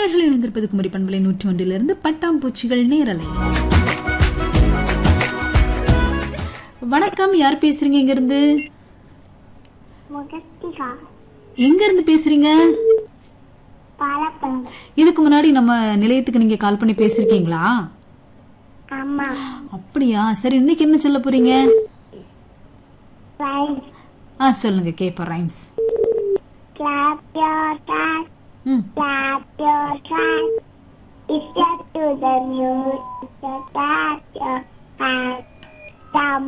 நேர்கள் இணைந்திருப்பது குமரி பண்பலை நூற்றி ஒன்றிலிருந்து பட்டாம்பூச்சிகள் நேரலை வணக்கம் யார் பேசுறீங்க இங்க இருந்து முகஸ்திகா எங்க இருந்து பேசுறீங்க பாலப்பழம் இதுக்கு முன்னாடி நம்ம நிலையத்துக்கு நீங்க கால் பண்ணி பேசிருக்கீங்களா அம்மா அப்படியா சரி இன்னைக்கு என்ன சொல்ல போறீங்க ரைஸ் ஆ சொல்லுங்க கேப்ப ரைம்ஸ் clap your hands ம் clap your hands it's just to the music clap your hands some